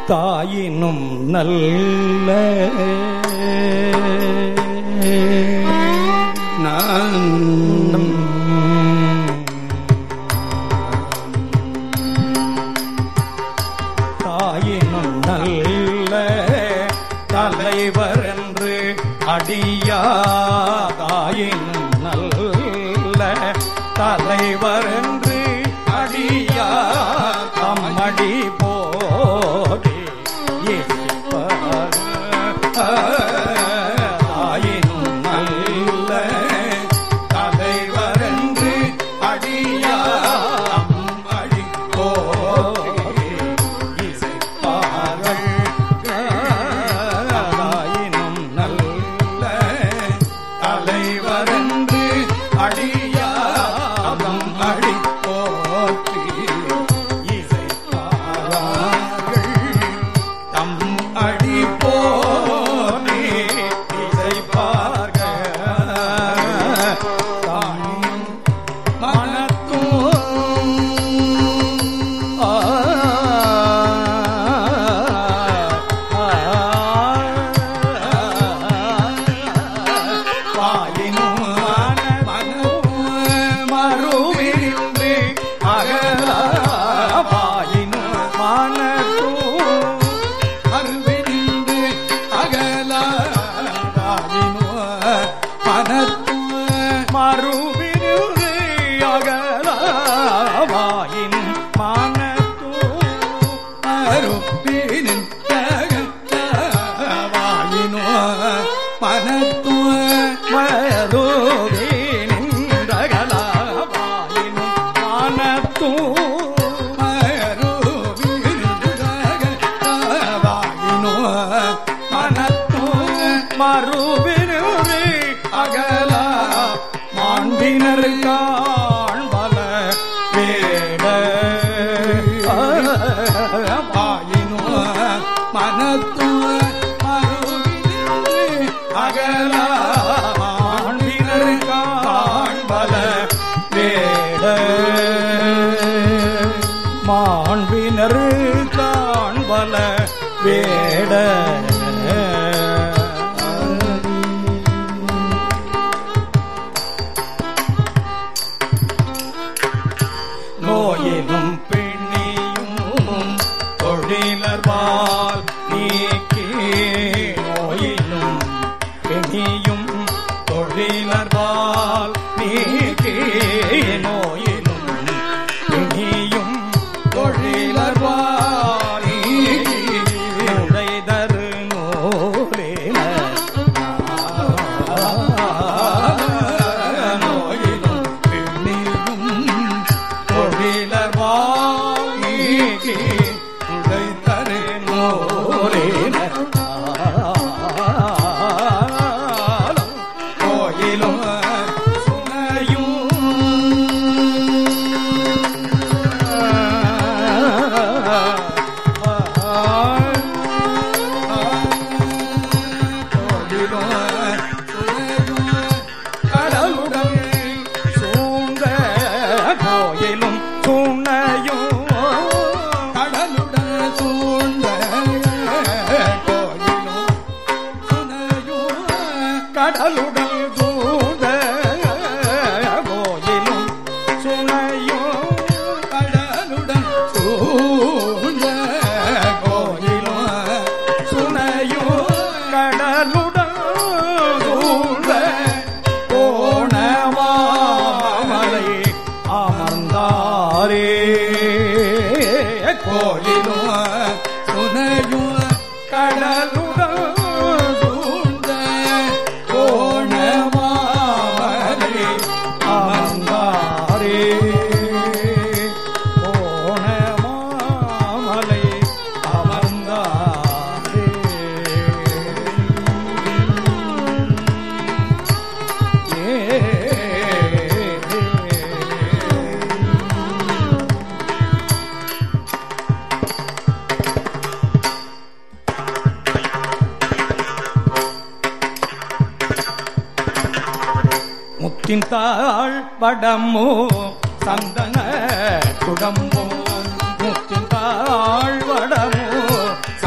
தாயினும் நல்ல தாயினும் நல்ல தலைவர் என்று அடியா தாயினும் நல்ல தலைவர் என்று அடியா தம்மடி போடி தாயினும் நல்ல தலைவர் என்று அடியா தம்மடி போடி இசைப்பார்கள் தாயினும் நல்ல தலைவரன்று அடியாதம் அடி போற்றி இசைப்பார்கள் தம் அடி போற்றி இசைப்பார்கள் தாயும் மனத்தும் வாயினும் மறுவிருந்து அகல வாயினும் மனத்தும் அருவிருந்து அகல வாயினும் மனத்தும் மறுவிருந்து அகல வாயின் மனத்தும் அருப்பினின் வாயினோ மனத்துவ மருவினின்றகல வாயினும் மனத்தும் வாயினோ மனத்தும் மறுவினு அகல மாண்பினர் காண்பல வேட பாயினோ மனத்துவ அகல மாண்பினர் காண்பல வேட மாண்பினர் காண்பல வேட நோயிலும் பிணியும் தொழிலர்வால் நீக்கி நோயிலும் பிணியும் தொழிலர்வால் நீக்கி நோயிலும் பிணியும் தொழிலர்வால் நீக்கி நுழைதரு நூலின நோயிலும் பிணியும் தொழிலர்வால் நீக்கி நுழைதரு நூலின கோயிலும் சுனையும் கடலுடன் சூழ்ந்த கோயிலும் துணையும் கடலுடன் சூழ்ந்த கோயிலும் துணையும் கடலுடன் சூழ்ந்த கோயிலும் சுனையும் கடலுடன் சூழ்ந்த கோயிலும் சுனையும் கடலுடன் சூழ்ந்த கோணமாமலை அமர்ந்தாரே கோயிலும் சுனையும் கடலுடன் சூழ்ந்த கோணமாமலை அமர்ந்தாரே கோணமாமலை அமர்ந்தாரே முத்தின் தாழ் வடமோ சந்தன குடம்போ முத்தின் தாழ் வடமோ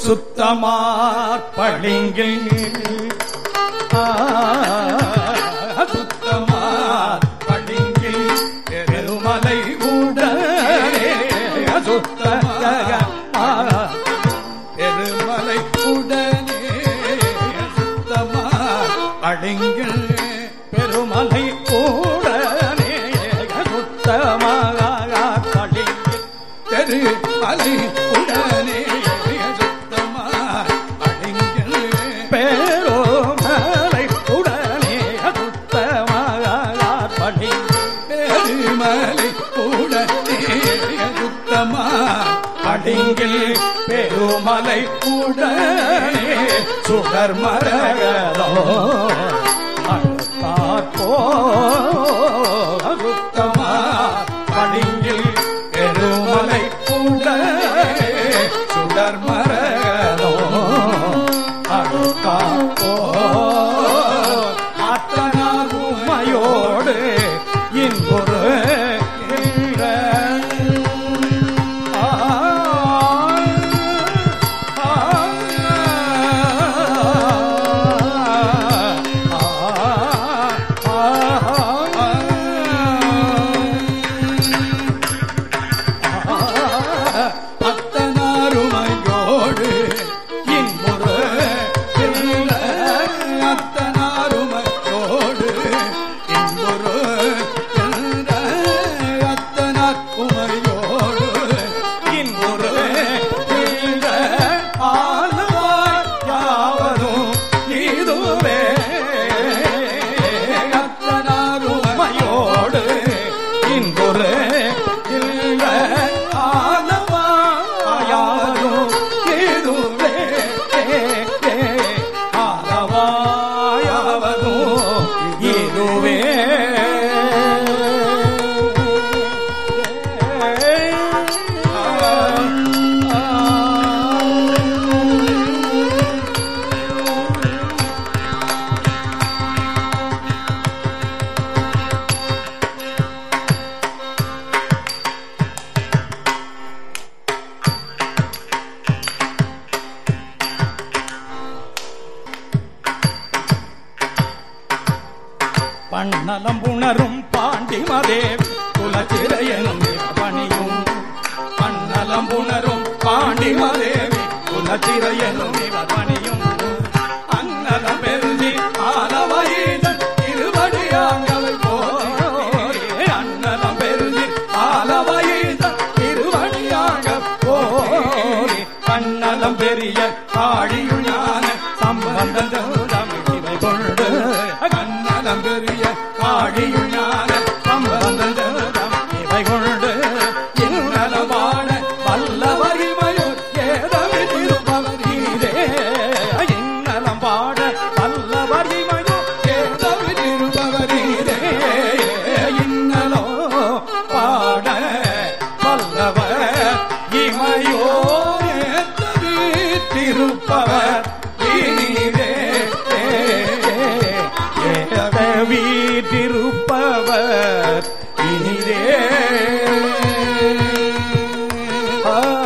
சுத்தமார் பளிங்கில் சுத்தமார் பளிங்கில் பெருமலை உடனே சுத்தமார் பெருமலை உடனே சுத்தமார் பளிங்கில் பெருமலை உடனே சுத்தமாக பளிங்கில் பெருமலை உடனே சுத்தமார் பளிங்கில் பெருமலை உடனே சுத்தமாக பளிங்கில் பெருமலை உடனே சுத்தமார் பளிங்கில் பெருமலை உடனே சுடர் மரகதோ அழுத்தாற்போ சுத்தமா பளிங்கில் பெருமலை உடனே சுடர் மரகதோ அழுத்தாற்போ அத்தனார் உமையோடு இன்பொரு அத்தனாருமையோடு இன்புறு அத்தனாருமையோடு இன்புறு அத்தனார் உமையோடு இன்புறு ஆளுவாய் யாவரும் இதுவே அத்தனாருமையோடு இன்புறு ஆலவாயாரும் இதுவே ஆலவாயாவதும் இதுவே பண்ணலம் புணரும் பாண்டிமதேவ் குலச்சிறையனும் பணியும் பண்ணலம் புணரும் பாண்டிமதேவி குலச்சிறையனும் பணியும் அன்னலம் பெருதி ஆலவயீதன் திருவடியாங்கவை போய் அன்னலம் பெருதி ஆலவயீதன் திருவடியாக போய் கண்ணலம் பெரிய காழியுள் ஞான சம்பந்தம் இவை கொண்டு கண்ணலம் பெரிய காழியுள் ஞான சம்பந்தம் இவை கொண்டு இன்னலமான வல்லவரிமையோர் ஏதவி திருப்பவர் நீரே இன்னலம் பாட வல்லவரிமையோர் ஏதவி திருப்பவர் நீரே இன்னலோ பாட வல்லவர் இமையோ ஏத்தவி திருப்பவர் நீரே ஏதவி திருப்பவர் இனிதே ஆ